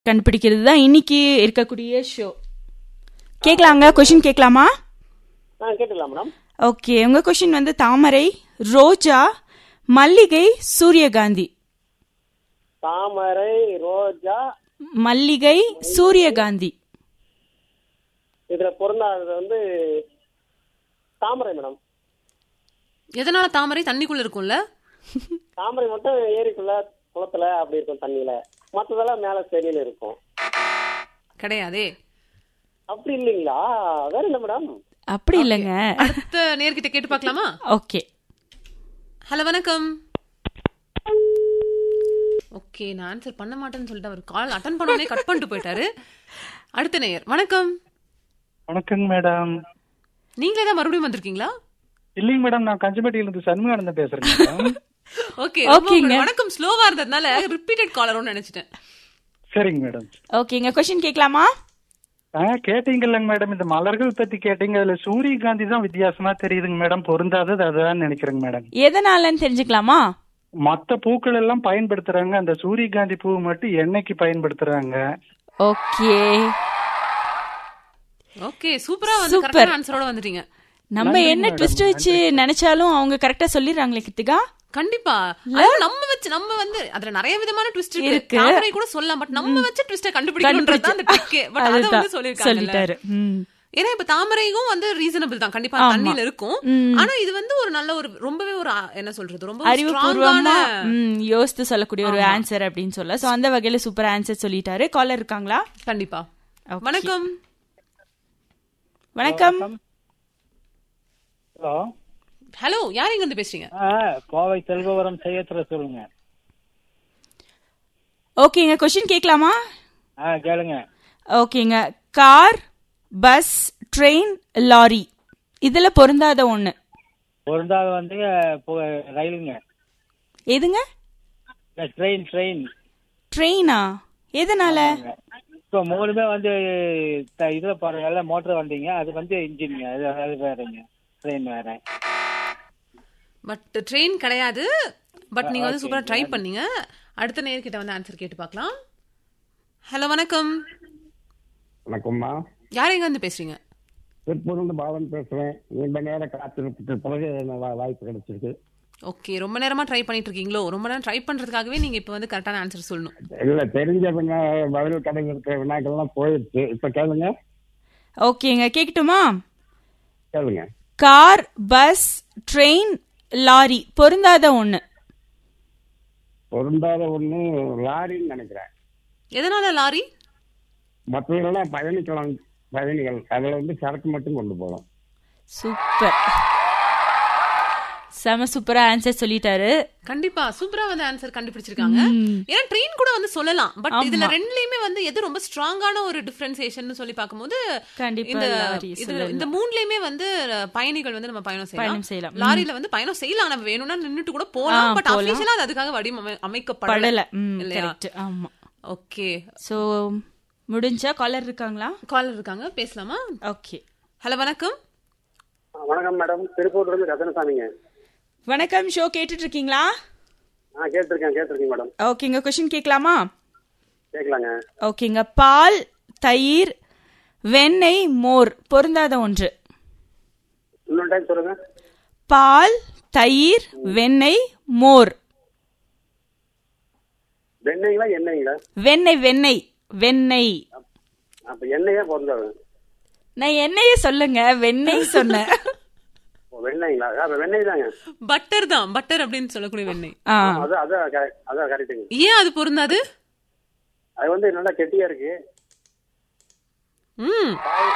கண்டுபிடிக்கிறது தான் இன்னைக்கு இருக்கக்கூடிய ஷோ கேட்கலாங்க கொஷின் கேட்கலாமா ஆ கேட்டுக்கலாம் மேடம் ஓகே உங்க கொஷின் வந்து தாமரை ரோஜா மல்லிகை சூரியகாந்தி தாமரை ரோஜா மல்லிகை சூரியகாந்தி இதுல பொருந்தாதது வந்து தாமரை மேடம் எதனால தாமரை தண்ணிக்குள்ள இருக்கும்ல தாமரை மட்டும் ஏரிக்குள்ள குளத்துல அப்படி இருக்கும் தண்ணியில மத்ததெல்லாம் மேல செடியில இருக்கும் கிடையாதே அப்படி இல்லைங்களா வேற என்ன மேடம் அப்படி இல்லைங்க அடுத்த நேர்கிட்ட கேட்டு பார்க்கலாமா ஓகே ஹலோ வணக்கம் ஓகே நான் ஆன்சர் பண்ண மாட்டேன்னு சொல்லிட்டு அவர் கால் அட்டன் பண்ணோடனே கட் பண்ணிட்டு போயிட்டாரு அடுத்த நேயர் வணக்கம் வணக்கங்க மேடம் நீங்களே தான் மறுபடியும் வந்திருக்கீங்களா இல்லைங்க மேடம் நான் கஞ்சம்பட்டியில இருந்து சண்முகானந்தம் பேசுறேன் மேடம் ஓகே ஓகேங்க. வணக்கம் ஸ்லோவா இருந்ததுனால ரிப்பீட்டட் காலர்னு நினைச்சிட்டேன் சரிங்க மேடம் ஓகேங்க கொஷின் கேட்கலாமா ஆ கேட்டீங்கல்லங்க மேடம் இந்த மலர்கள் பத்தி கேட்டீங்க அதுல சூரியகாந்தி தான் வித்தியாசமா தெரியுதுங்க மேடம் பொருந்தாதது அதுதான் நினைக்கிறேங்க மேடம் எதனாலன்னு தெரிஞ்சுக்கலாமா மத்த பூக்கள் எல்லாம் பயன்படுத்துறாங்க அந்த சூரியகாந்தி பூ மட்டும் எண்ணெய்க்கு பயன்படுத்துறாங்க ஓகே ஓகே சூப்பரா வந்து Super. கரெக்டான ஆன்சரோட வந்துட்டீங்க நம்ம என்ன ட்விஸ்ட் வச்சு நினைச்சாலும் அவங்க கரெக்டா சொல்லிடுறாங்களே கிருத்திகா கண்டிப்பா அதுவும் நம்ம வச்சு நம்ம வந்து அதுல நிறைய விதமான ட்விஸ்ட் இருக்கு இருக்கு. தாமரை கூட சொல்லலாம் பட் நம்ம வச்சு ட்விஸ்ட கண்டுபிடிக்கணும்ன்றது தான் அந்த ட்ரிக் பட் அத அதுதான் வந்து சொல்லிருக்காங்க சொல்லிட்டாரு ம். ஏன்னா இப்ப தாமரையும் வந்து ரீசனபிள் தான் கண்டிப்பா ஆமா. தண்ணியில இருக்கும் ம். ஆனா இது வந்து ஒரு நல்ல ஒரு ரொம்பவே ஒரு ஆ- என்ன சொல்றது ரொம்ப அறிவுபூர்வமா ஸ்ட்ராங்கான ம், யோசித்து சொல்லக்கூடிய ஒரு ஆன்சர் அப்படின்னு சொல்ல சோ அந்த வகையில சூப்பர் ஆன்சர் சொல்லிட்டாரு காலர் இருக்காங்களா கண்டிப்பா Okay. வணக்கம் வணக்கம் ஹலோ ஹலோ யார் இங்க இருந்து பேசுறீங்க கோவை செல்வவரம் செய்யத்துல சொல்லுங்க ஓகேங்க கொஸ்டின் கேட்கலாமா ஆ கேளுங்க ஓகேங்க கார் பஸ் ட்ரெயின் லாரி இதுல பொருந்தாத ஒண்ணு பொருந்தாத வந்து ரயிலுங்க எதுங்க ட்ரெயின் ட்ரெயின் ட்ரெயினா எதனால இப்போ மூணுமே வந்து த- இதுல போறதுனால மோட்டர் வந்தீங்க அது வந்து இன்ஜின்ங்க அது அது வேறங்க ட்ரெயின் வேற பட் ட்ரெயின் கிடையாது பட் நீங்க வந்து சூப்பரா ட்ரை பண்ணீங்க அடுத்த நேர்கிட்ட வந்து ஆன்சர் கேட்டு பார்க்கலாம் ஹலோ வணக்கம் வணக்கம்மா யார் எங்க இருந்து பேசுறீங்க திருப்பூர்லேருந்து பாலன் பேசுறேன் நீண்ட நேரம் காத்திருப்புக்கு பிறகு எனக்கு வா- வாய்ப்பு கிடைச்சிருக்கு ஓகே ரொம்ப நேரமா ட்ரை பண்ணிட்டு இருக்கீங்களோ ரொம்ப நேரம் ட்ரை பண்றதுக்காகவே நீங்க இப்ப வந்து கரெக்டான ஆன்சர் சொல்லணும் இல்ல தெரிஞ்ச வினா பதில் கடைங்க இருக்கிற வினாக்கள்லாம் போயிடுச்சு இப்ப கேளுங்க ஓகேங்க கேக்கட்டுமா கேளுங்க கார் பஸ் ட்ரெயின் லாரி பொருந்தாத ஒண்ணு பொருந்தாத ஒண்ணு லாரின்னு நினைக்கிறேன் எதனால லாரி மற்றவர்களெல்லாம் பயணிக்கலாம் பயணிகள் அதுல வந்து சரக்கு மட்டும் கொண்டு போகலாம் சூப்பர் செம சூப்பரா ஆன்சர் சொல்லிட்டாரு கண்டிப்பா சூப்பரா வந்து ஆன்சர் கண்டுபிடிச்சிருக்காங்க ஏன்னா ட்ரெயின் கூட வந்து சொல்லலாம் பட் இதுல ரெண்டுலயுமே வந்து எது ரொம்ப ஸ்ட்ராங்கான ஒரு டிஃபரன்சியேஷன் சொல்லி பார்க்கும்போது கண்டிப்பா இந்த லாரி இது சொல்லலாம். இந்த மூணுலயுமே வந்து அஹ், பயணிகள் வந்து நம்ம பயணம் பயணம் செய்யலாம் செய்யலாம். லாரியில வந்து பயணம் செய்யலாம் நம்ம வேணும்னா நின்னுட்டு கூட போலாம் ஆ, பட் போலாம். அபிஷியலா அது அதுக்காக வடிவமை அமைக்கப்படல படல ம் இல்லையா கரெக்ட் ஆமா ஓகே சோ முடிஞ்சா காலர் இருக்காங்களா காலர் இருக்காங்க பேசலாமா ஓகே ஹலோ வணக்கம் வணக்கம் மேடம் திருப்பூர்ல இருந்து ரத்தனசாமிங்க வணக்கம் ஷோ கேட்டுட்டு இருக்கீங்களா ஆ கேட்டிருக்கேன் கேட்டிருக்கேன் மேடம் ஓகேங்க கொஸ்டின் கேட்கலாமா கேட்கலாங்க ஓகேங்க பால் தயிர் வெண்ணெய் மோர் பொருந்தாத ஒன்று இன்னொரு டைம் சொல்லுங்க பால் தயிர் வெண்ணெய் மோர் வெண்ணெய்ங்களா எண்ணெய்ங்களா வெண்ணெய் வெண்ணெய் வெண்ணெய் அப்ப எண்ணெயே பொருந்தாது நான் எண்ணெயே சொல்லுங்க வெண்ணெய் சொன்னேன் ஓ, வெண்ணெய்ங்களா அப்ப வெண்ணெய் தாங்க பட்டர் தான் பட்டர் அப்படின்னு சொல்லக்கூடிய வெண்ணெய் ஆ அது அதான் correct- அதான் கரெக்டுங்க ஏன் அது பொருந்தாது அது வந்து நல்லா கெட்டியா இருக்கு ம்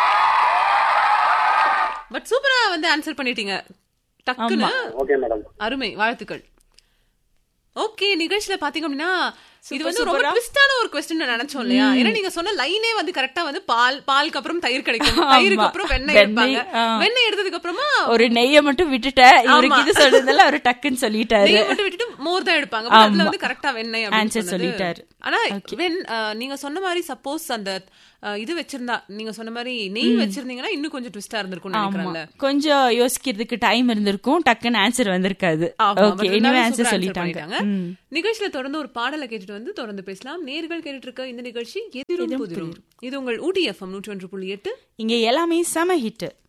பட் சூப்பரா வந்து ஆன்சர் பண்ணிட்டீங்க டக்குன்னு ஓகே மேடம் அருமை வாழ்த்துக்கள் ஓகே நிகழ்ச்சியில பாத்தீங்க அப்படின்னா இது Super, வந்து ரொம்ப super-ஆ. ட்விஸ்டான ஒரு கொஸ்டின் நினைச்சோம் இல்லையா ஏன்னா நீங்க சொன்ன லைனே வந்து கரெக்டா வந்து பால் பாலுக்கு அப்புறம் தயிர் கிடைக்கும் தயிருக்கு அப்புறம் வெண்ணெய் வெண்ணெய், எடுப்பாங்க ஆ. வெண்ணெய் எடுத்ததுக்கு அப்புறமா ஒரு நெய்ய மட்டும் விட்டுட்டேன் இவருக்கு ஆமா. இது சொல்றதுனால அவரு டக்குன்னு சொல்லிட்டாரு நெய்யை மட்டும் விட்டுட்டு மோர் தான் எடுப்பாங்க But அதுல ஆமா. வந்து கரெக்டா வெண்ணெய் அப்படின்னு Answer சொன்னது. சொல்லிட்டாரு. ஆனா வெண் அஹ், நீங்க சொன்ன மாதிரி சப்போஸ் அந்த அஹ், இது வச்சிருந்தா நீங்க சொன்ன மாதிரி நெய் வச்சிருந்தீங்கன்னா இன்னும் கொஞ்சம் ட்விஸ்டா இருந்திருக்கும்னு ஆமா நினைக்கிறேன்ல கொஞ்சம் யோசிக்கிறதுக்கு டைம் இருந்திருக்கும் டக்குன்னு ஆன்சர் வந்திருக்காது ஆமா, but ஓகே இருந்தாலும் இனிமே super ஆன்சர் answer சொல்லிட்டாங்க பண்ணிட்டாங்க. ம். நிகழ்ச்சியில தொடர்ந்து ஒரு பாடலை கேட்டுட்டு வந்து தொடர்ந்து பேசலாம் நேர்கள் கேட்டுட்டு இருக்க இந்த நிகழ்ச்சி எதிரும் புதிரும் இது உங்கள் ஊட்டி எஃப்எம் நூற்றி ஒன்று புள்ளி எட்டு இங்க எல்லாமே செம ஹிட்